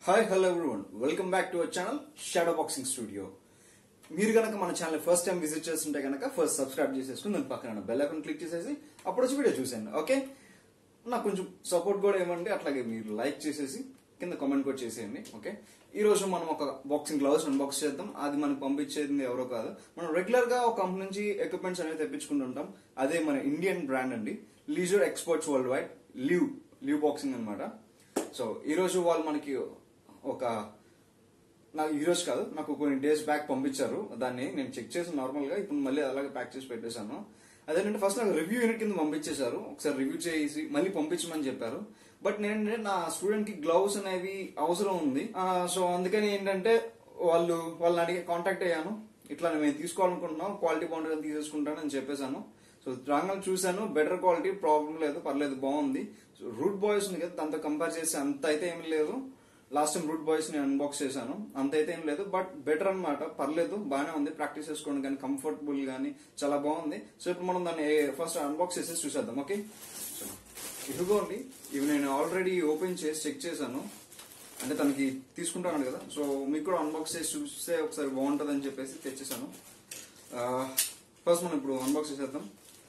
hi hello everyone welcome back to our channel shadow boxing studio మీరు కనుక మన channel first time visit చేస్తుంటే కనుక ఫస్ట్ సబ్స్క్రైబ్ చేసేసుకుని దాని పక్కన బెల్ ఐకాన్ క్లిక్ చేసేసి అప్పుడు వచ్చి వీడియో చూసేయండి ఓకే నాకు కొంచెం సపోర్ట్ కూడా ఇవ్వండి అట్లాగే మీరు లైక్ చేసేసి కింద కామెంట్ కూడా చేసేయండి ఓకే ఈ రోజు మనం ఒక బాక్సింగ్ గ్లౌస్ అన్బాక్స్ చేద్దాం అది మనకు పంపించేది ఎవరో కాదు మనం రెగ్యులర్ గా ఒక కంపెనీ నుంచి ఎక్విప్మెంట్స్ అనేవి తెప్పించుకుంటుంటాం అదే మన ఇండియన్ బ్రాండ్ అండి లీజర్ ఎక్స్పర్ట్స్ వరల్డ్ వైడ్ లీవ్ లీవ్ బాక్సింగ్ అన్నమాట సో ఈ రోజు వాళ్ళు మనకి ఒక నాకు ఈ రోజు కాదు నాకు కొన్ని డేస్ బ్యాక్ పంపించారు దాన్ని నేను చెక్ చేసి నార్మల్ గా ఇప్పుడు మళ్ళీ అలాగే ప్యాక్ చేసి పెట్టేశాను అదేంటంటే ఫస్ట్ నాకు రివ్యూ యూనిట్ కింద పంపించేశారు ఒకసారి రివ్యూ చేసి మళ్ళీ పంపించమని చెప్పారు బట్ నేను నా స్టూడెంట్ కి గ్లౌస్ అనేవి అవసరం ఉంది సో అందుకని ఏంటంటే వాళ్ళు వాళ్ళని అడిగి కాంటాక్ట్ అయ్యాను ఇట్లా మేము తీసుకోవాలనుకుంటున్నాం క్వాలిటీ బాగుంటుంది తీసేసుకుంటానని చెప్పేశాను సో రాంగల్ చూశాను బెటర్ క్వాలిటీ ప్రాబ్లం లేదు పర్లేదు బాగుంది సో రూట్ బాయ్స్ ఉంది కదా దాంతో కంపేర్ చేస్తే అంత అయితే ఏమి లేదు లాస్ట్ టైం రూట్ బాయ్స్ నేను అన్బాక్స్ చేశాను అంత అయితే ఏం లేదు బట్ బెటర్ అన్నమాట పర్లేదు బాగానే ఉంది ప్రాక్టీస్ చేసుకోండి కానీ కంఫర్టబుల్ కానీ చాలా బాగుంది సో ఇప్పుడు మనం దాన్ని ఫస్ట్ అన్బాక్స్ చేసేసి చూసేద్దాం ఓకే సో ఇదిగోండి ఇవి నేను ఆల్రెడీ ఓపెన్ చేసి చెక్ చేశాను అంటే తనకి తీసుకుంటాను కదా సో మీకు కూడా అన్బాక్స్ చేసి చూస్తే ఒకసారి బాగుంటుంది అని చెప్పేసి తెచ్చేసాను ఫస్ట్ మనం ఇప్పుడు అన్బాక్స్ చేసేద్దాం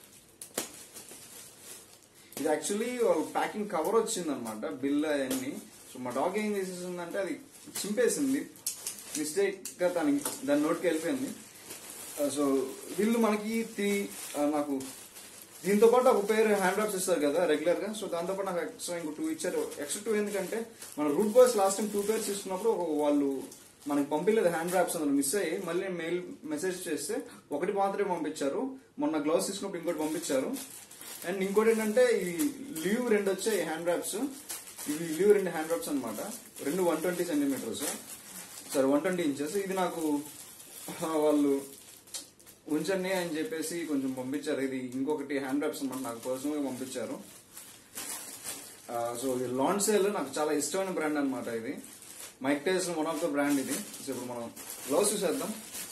ఇది యాక్చువల్లీ ప్యాకింగ్ కవర్ వచ్చింది అనమాట బిల్ అవన్నీ సో మా డాగ్ ఏం చేసేసిందంటే అది చింపేసింది మిస్టేక్ గా తనకి దాని నోటికి వెళ్ళిపోయింది సో వీళ్ళు మనకి త్రీ నాకు దీంతో పాటు ఒక పేరు హ్యాండ్ డ్రాప్స్ ఇస్తారు కదా రెగ్యులర్ గా సో దాంతో పాటు నాకు ఎక్స్ట్రా ఇంకో టూ ఇచ్చారు ఎక్స్ట్రా టూ ఎందుకంటే మన root boys last time two pairs ఇస్తున్నప్పుడు ఒక వాళ్ళు మనకి పంపించలేదు హ్యాండ్ డ్రాప్స్ అందులో మిస్ అయ్యి మళ్ళీ మెయిల్ మెసేజ్ చేస్తే ఒకటి మాత్రమే పంపించారు మొన్న గ్లౌస్ తీసుకున్నప్పుడు ఇంకోటి పంపించారు అండ్ ఇంకోటి ఏంటంటే ఈ లీవ్ రెండు వచ్చాయి హ్యాండ్ డ్రాప్స్ ఇవి లీవ్ రెండు హ్యాండ్ డ్రాప్స్ అనమాట రెండు వన్ ట్వంటీ సెంటీమీటర్స్ సరే వన్ ట్వంటీ ఇంచెస్ ఇది నాకు వాళ్ళు ఉంచండి అని చెప్పేసి కొంచెం పంపించారు ఇది ఇంకొకటి హ్యాండ్ డ్రాప్స్ అనమాట నాకు పర్సనల్ గా పంపించారు సో ఇది లాంచ్ సేల్ నాకు చాలా ఇష్టమైన బ్రాండ్ అనమాట ఇది మైక్ టేస్ వన్ ఆఫ్ ద బ్రాండ్ ఇది సో ఇప్పుడు మనం గ్లౌస్ చూసేద్దాం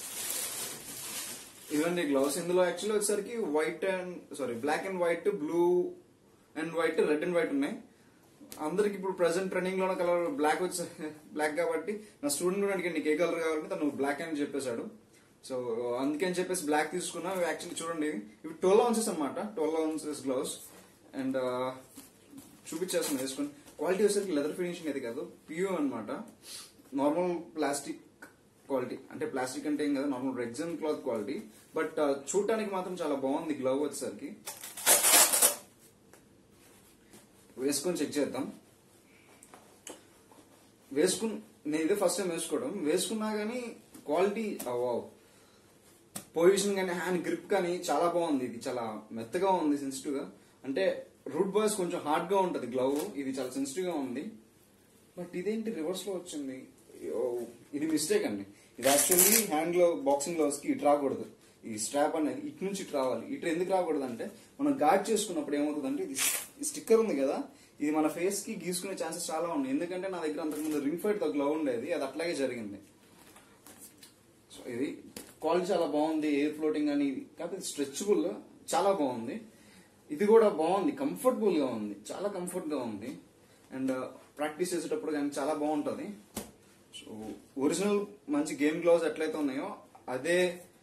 ఇదండి గ్లౌస్ ఇందులో యాక్చువల్లీ వచ్చేసరికి white and sorry black and white blue and white red and white ఉన్నాయి అందరికి ఇప్పుడు ప్రెసెంట్ ట్రెండింగ్ లో కలర్ బ్లాక్ వచ్చి బ్లాక్ కాబట్టి నా స్టూడెంట్ కూడా అడిగాడు నీకు ఏ కలర్ కావాలంటే తను బ్లాక్ అని చెప్పేశాడు సో అందుకని చెప్పేసి బ్లాక్ తీసుకున్నా యాక్చువల్లీ చూడండి ఇవి ట్వెల్వ్ ఆన్సెస్ అనమాట ట్వెల్వ్ ఆన్సెస్ గ్లౌస్ అండ్ చూపించేస్తాను వేసుకొని క్వాలిటీ వచ్చేసరికి లెదర్ ఫినిషింగ్ అయితే కాదు పియూ అనమాట నార్మల్ ప్లాస్టిక్ క్వాలిటీ అంటే ప్లాస్టిక్ అంటే ఏం కదా normal rexine cloth quality but చూడటానికి మాత్రం చాలా బాగుంది గ్లవ్ వచ్చేసరికి వేసుకొని చెక్ చేద్దాం వేసుకుని నేను ఇదే ఫస్ట్ టైం వేసుకోవడం వేసుకున్నా కానీ క్వాలిటీ వావ్ పొజిషన్ కానీ హ్యాండ్ గ్రిప్ కానీ చాలా బాగుంది ఇది చాలా మెత్తగా ఉంది సెన్సిటివ్ గా అంటే రూట్ బాయ్స్ కొంచెం హార్డ్ గా ఉంటది గ్లవ్ ఇది చాలా సెన్సిటివ్ గా ఉంది బట్ ఇదేంటి రివర్స్ లో వచ్చింది అయ్యో, ఇది మిస్టేక్ అండి ఇది యాక్చువల్లీ హ్యాండ్ లో బాక్సింగ్ గ్లౌస్ కి ఇటు రాకూడదు ఈ స్ట్రాప్ అనేది ఇటు నుంచి ఇటు రావాలి ఇటు ఎందుకు రాకూడదు అంటే మనం గాడ్ చేసుకున్నప్పుడు ఏమవుతుందంటే ఇది ఈ స్టిక్కర్ ఉంది కదా ఇది మన ఫేస్ కి గీసుకునే ఛాన్సెస్ చాలా ఉన్నాయి ఎందుకంటే నా దగ్గర అంతకుముందు రింగ్ ఫైట్ తో గ్లవ్ ఉండేది అది అట్లాగే జరిగింది సో ఇది క్వాలిటీ చాలా బాగుంది ఎయిర్ ఫ్లోటింగ్ అని కాకపోతే స్ట్రెచబుల్ చాలా బాగుంది ఇది కూడా బాగుంది కంఫర్టబుల్ గా ఉంది చాలా కంఫర్ట్ గా ఉంది అండ్ ప్రాక్టీస్ చేసేటప్పుడు కానీ చాలా బాగుంటది సో ఒరిజినల్ మంచి గేమ్ గ్లౌస్ ఎట్లయితే ఉన్నాయో అదే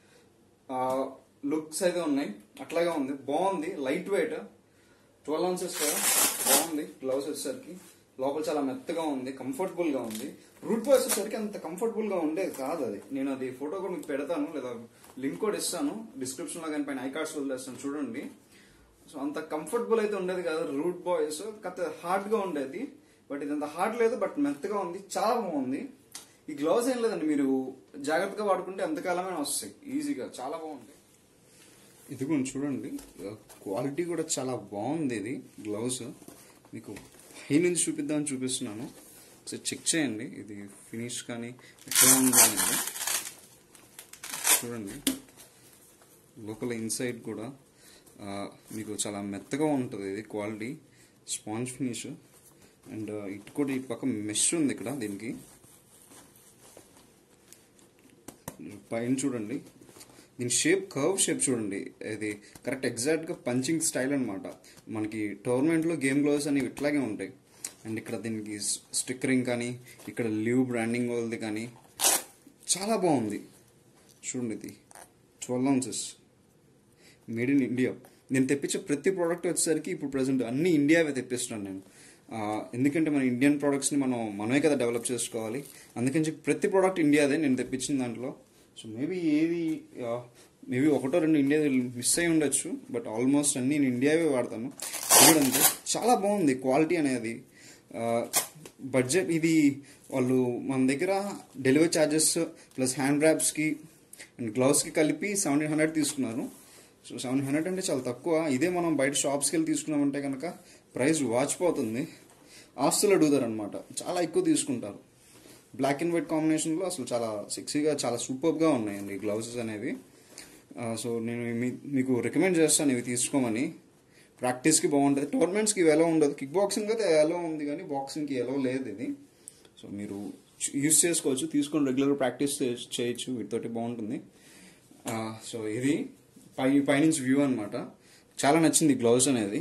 లుక్స్ అయితే ఉన్నాయి అట్లాగే ఉంది బాగుంది లైట్ వెయిట్ ట్వెల్వ్ ఆన్సెస్ కదా బాగుంది గ్లౌస్ వచ్చేసరికి లోపల చాలా మెత్తగా ఉంది కంఫర్టబుల్ గా ఉంది రూట్ బాయ్ వచ్చేసరికి అంత కంఫర్టబుల్ గా ఉండేది కాదు అది నేను అది ఫోటో కూడా మీకు పెడతాను లేదా లింక్ కూడా ఇస్తాను డిస్క్రిప్షన్ లో కానీ పైన ఐకార్డ్స్ వదిలేస్తాను చూడండి సో అంత కంఫర్టబుల్ అయితే ఉండేది కాదు రూట్ బాయ్స్ కాకపోతే హార్డ్ గా ఉండేది బట్ ఇది అంత హార్డ్ లేదు బట్ మెత్తగా ఉంది చాలా బాగుంది ఈ గ్లౌస్ ఏం లేదండి మీరు జాగ్రత్తగా వాడుకుంటే ఎంతకాలమే వస్తాయి ఈజీగా చాలా బాగుంది ఇదిగోండి చూడండి క్వాలిటీ కూడా చాలా బాగుంది ఇది గ్లౌస్ మీకు పై నుంచి చూపిద్దామని చూపిస్తున్నాను ఒకసారి చెక్ చేయండి ఇది ఫినిష్ కానీ ఎట్లా ఉందో అనేది చూడండి లోపల ఇన్సైడ్ కూడా ఆ, మీకు చాలా మెత్తగా ఉంటుంది ఇది క్వాలిటీ స్పాంజ్ ఫినిష్ అండ్ ఇటు కూడా ఈ పక్క మెష్ ఉంది ఇక్కడ దీనికి పైన చూడండి దీని షేప్ కర్వ్ షేప్ చూడండి ఇది కరెక్ట్ ఎగ్జాక్ట్ గా పంచింగ్ స్టైల్ అన్నమాట మనకి టోర్నమెంట్ లో గేమ్ గ్లోవ్స్ అనేవి ఇట్లాగే ఉంటాయి అండ్ ఇక్కడ దీనికి స్టిక్కరింగ్ కానీ ఇక్కడ లివ్ బ్రాండింగ్ వాళ్ళది కానీ చాలా బాగుంది చూడండి ఇది twelve ounces made in India నేను తెప్పించే ప్రతి ప్రోడక్ట్ వచ్చేసరికి ఇప్పుడు ప్రజెంట్ అన్ని ఇండియావే తెప్పిస్తున్నాను నేను ఆ, ఎందుకంటే మన ఇండియన్ ప్రోడక్ట్స్ని మనం మనమే కదా డెవలప్ చేసుకోవాలి అందుకని చెప్పి ప్రతి ప్రోడక్ట్ ఇండియాదే నేను తెప్పించిన దాంట్లో సో మేబీ ఏది మేబీ ఒకటో రెండు ఇండియా మిస్ అయి ఉండొచ్చు బట్ ఆల్మోస్ట్ అన్ని నేను ఇండియావే వాడతాను ఇది కూడా అంతే చాలా బాగుంది క్వాలిటీ అనేది బడ్జెట్ ఇది వాళ్ళు మన దగ్గర డెలివరీ ఛార్జెస్ ప్లస్ హ్యాండ్ ర్యాప్స్కి అండ్ గ్లౌస్కి కలిపి సెవెంటీన్ హండ్రెడ్ తీసుకున్నారు సో సెవెన్ హండ్రెడ్ అంటే చాలా తక్కువ ఇదే మనం బయట షాప్స్కి వెళ్ళి తీసుకున్నామంటే కనుక ప్రైస్ వాచిపోతుంది ఆస్తులు అడుగుతారనమాట చాలా ఎక్కువ తీసుకుంటారు బ్లాక్ అండ్ వైట్ కాంబినేషన్లో అసలు చాలా సెక్సీగా చాలా సూపర్గా ఉన్నాయండి ఈ గ్లౌజెస్ అనేవి ఆ, సో నేను మీ- మీకు రికమెండ్ చేస్తాను ఇవి తీసుకోమని ప్రాక్టీస్కి బాగుంటుంది టోర్నమెంట్స్కి ఇవి ఎలా ఉండదు కిక్ బాక్సింగ్ అయితే ఎలా ఉంది కానీ బాక్సింగ్కి ఎలా లేదు ఇది సో మీరు యూస్ చేసుకోవచ్చు తీసుకొని రెగ్యులర్ ప్రాక్టీస్ చే- చేయొచ్చు వీటితోటి బాగుంటుంది ఆ, సో ఇది పై పైనుంచి వ్యూ అన్నమాట చాలా నచ్చింది గ్లౌజ్ అనేది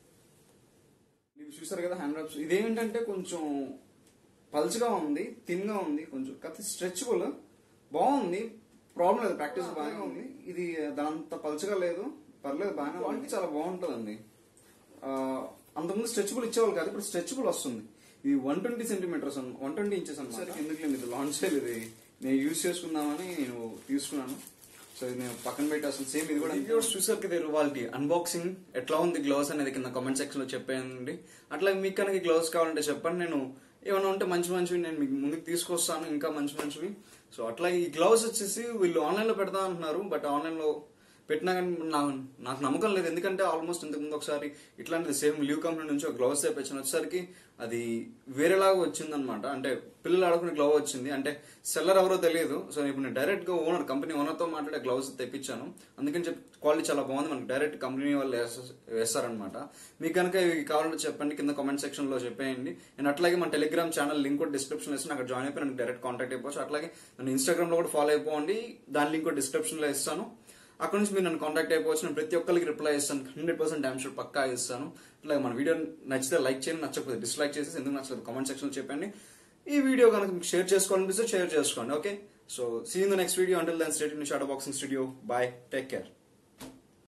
మీరు చూసారు కదా హ్యాండ్ ర్యాప్స్ ఇదేంటంటే కొంచెం పల్చగా ఉంది థిన్గా ఉంది కొంచెం కాకపోతే స్ట్రెచబుల్ బాగుంది ప్రాబ్లం లేదు ప్రాక్టీస్ బాగానే ఉంది ఇది దానంత పల్చగా లేదు పర్లేదు బాగానే క్వాలిటీ చాలా బాగుంటుందండి ఆ, అంతకుముందు స్ట్రెచబుల్ ఇచ్చేవాళ్ళు కాదు ఇప్పుడు స్ట్రెచబుల్ వస్తుంది ఇది one twenty centimetres one twenty inches అనమాట ఎందుకు లేదు ఇది లాంచ్ చేయలేదు ఇది నేను యూజ్ చేసుకుందామని నేను తీసుకున్నాను సో ఇది నేను పక్కన పెట్టి అసలు సేమ్ ఇది కూడా రివ్యూస్ చూసారు కదా వాళ్ళకి అన్బాక్సింగ్ ఎట్లా ఉంది గ్లౌస్ అనేది కింద కామెంట్ సెక్షన్ లో చెప్పేయండి అట్లా మీకు కనుక గ్లౌస్ కావాలంటే చెప్పండి నేను ఏమైనా ఉంటే మంచి మంచివి నేను మీకు ముందుకు తీసుకొస్తాను ఇంకా మంచి మంచివి సో అట్లా ఈ గ్లౌస్ వచ్చేసి వీళ్ళు ఆన్లైన్ లో పెడతా అంటున్నారు బట్ ఆన్లైన్ లో పెట్టినా కానీ నాకు నాకు నమ్మకం లేదు ఎందుకంటే ఆల్మోస్ట్ ఇంతకుముందు ఒకసారి ఇట్లాంటిది సేమ్ లీవ్ కంపెనీ నుంచి ఒక గ్లౌస్ తెప్పించిన వచ్చేసరికి అది వేరేలాగా వచ్చిందనమాట అంటే పిల్లలు ఆడుకునే గ్లౌ వచ్చింది అంటే సెల్లర్ ఎవరో తెలియదు సో ఇప్పుడు నేను డైరెక్ట్ గా ఓనర్ కంపెనీ ఓనర్ తో మాట్లాడే గ్లౌస్ తెప్పించాను అందుకని చెప్పి క్వాలిటీ చాలా బాగుంది మనకి డైరెక్ట్ కంపెనీ వాళ్ళు వేస- వేస్తారనమాట మీకు కనుక ఇవి కావాలంటే చెప్పండి కింద కామెంట్ సెక్షన్ లో చెప్పేయండి అండ్ అట్లాగే మన టెలిగ్రామ్ ఛానల్ లింక్ కూడా డిస్క్రిప్షన్ లో ఇస్తాను అక్కడ జాయిన్ అయిపోయి నాకు డైరెక్ట్ కాంటాక్ట్ అయిపోవచ్చు అట్లాగే నన్ను ఇన్స్టాగ్రామ్ లో కూడా ఫాలో అయిపోండి దాని లింక్ కూడా డిస్క్రిప్షన్ లో ఇస్తాను అక్కడ నుంచి మీరు నన్ను కాంటాక్ట్ అయిపోవచ్చు నేను ప్రతి ఒక్కరికి రిప్లై ఇస్తాను హండ్రెడ్ పర్సెంట్ డామ్ షూర్ పక్కా ఇస్తాను అట్లా మన వీడియో నచ్చితే లైక్ చేయండి నచ్చకపోతే డిస్లైక్ చేసి ఎందుకు నచ్చలేదు కామెంట్ సెక్షన్ లో చెప్పండి ఈ వీడియో కనుక మీకు షేర్ చేసుకోవాలనిపిస్తే షేర్ చేసుకోండి okay so see in the next video until then stay in shadow boxing studio bye take care